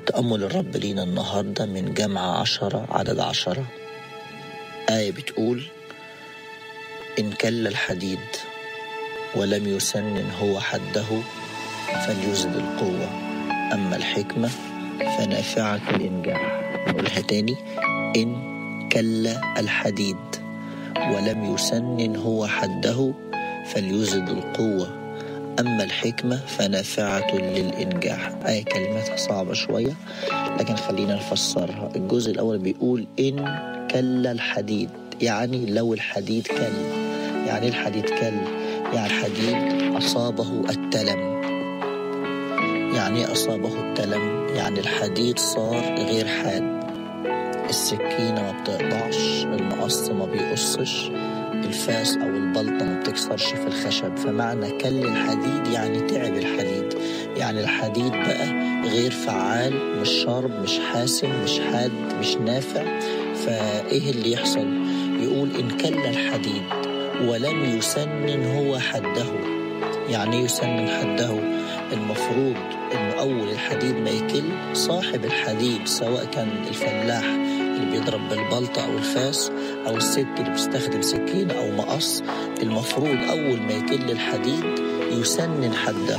تأمل الرب لينا النهاردة من جمع عشرة عدد عشرة آية بتقول إن كل الحديد ولم يسنن هو حده فليزد القوة أما الحكمة فنافعة الإنجاح نقولها تاني إن كل الحديد ولم يسنن هو حده فليزد القوة أما الحكمة فنافعة للإنجاح آية كلماتها صعبة شوية لكن خلينا نفسرها الجزء الأول بيقول إن كل الحديد يعني لو الحديد كل يعني الحديد كل يعني الحديد أصابه التلم يعني أصابه التلم يعني الحديد صار غير حاد السكينة ما بتقطعش المقص ما بيقصش الفاس أو البلطة ما بتكسرش في الخشب فمعنى كل الحديد يعني تعب الحديد يعني الحديد بقى غير فعال مش شارب مش حاسم مش حاد مش نافع فإيه اللي يحصل يقول إن كل الحديد ولم يسنن هو حده يعني يسنن حده المفروض انه اول الحديد ما يكل صاحب الحديد سواء كان الفلاح اللي بيضرب بالبلطة او الفاس او الست اللي بتستخدم سكينة او مقص المفروض اول ما يكل الحديد يسنن حده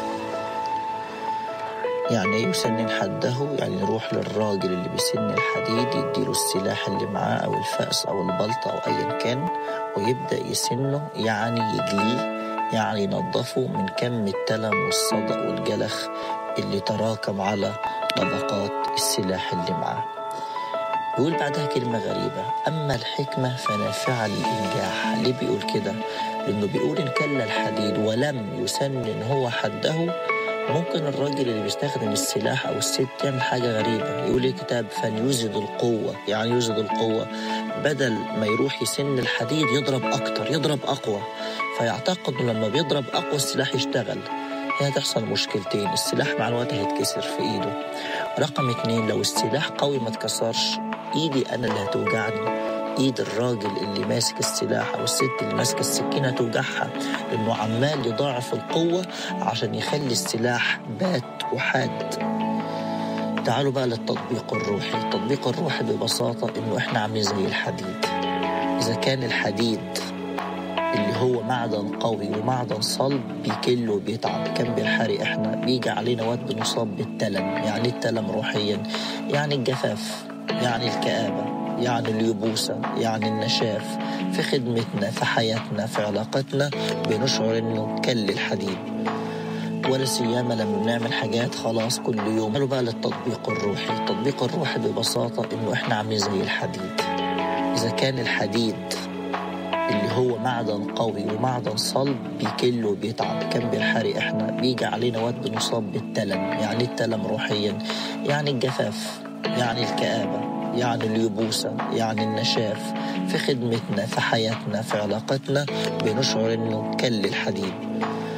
يعني ايه يسنن حده يعني يروح للراجل اللي بيسن الحديد يديله السلاح اللي معاه او الفأس او البلطة او ايا كان ويبدأ يسنه يعني يجليه يعني ينظفه من كم التلم والصدأ والجلخ اللي تراكم على طبقات السلاح اللي معاه يقول بعدها كلمة غريبة أما الحكمة فنافعة للإنجاح ليه بيقول كده؟ لأنه بيقول إن كل الحديد ولم يسنن هو حده ممكن الراجل اللي بيستخدم السلاح أو الست يعمل حاجة غريبة يقول الكتاب فليزد القوة يعني يزد القوة بدل ما يروح يسن الحديد يضرب أكتر يضرب أقوى فيعتقد إنه لما بيضرب أقوى السلاح يشتغل هنا تحصل مشكلتين السلاح مع الوقت هيتكسر في إيده رقم اتنين لو السلاح قوي ما اتكسرش إيدي أنا اللي هتوجعني ايد الراجل اللي ماسك السلاح او الست اللي ماسكه السكينه توجعها لانه عمال يضاعف القوه عشان يخلي السلاح بات وحاد تعالوا بقى للتطبيق الروحي التطبيق الروحي ببساطه انه احنا عاملين زي الحديد اذا كان الحديد اللي هو معدن قوي ومعدن صلب بيكل وبيتعب كان بينحرق احنا بيجي علينا وقت بنصاب بالتلم يعني التلم روحيا يعني الجفاف يعني الكآبة يعني اليبوسة يعني النشاف في خدمتنا في حياتنا في علاقتنا بنشعر انه كل الحديد ولا سيما لما بنعمل حاجات خلاص كل يوم قالوا بقى للتطبيق الروحي التطبيق الروحي ببساطة انه احنا عاملين زي الحديد اذا كان الحديد اللي هو معدن قوي ومعدن صلب بيكل وبيتعب كان بينحرق احنا بيجي علينا وقت بنصاب بالتلم يعني التلم روحيا يعني الجفاف يعني الكآبة يعني اليبوسة يعني النشاف في خدمتنا في حياتنا في علاقتنا بنشعر انه كل الحديد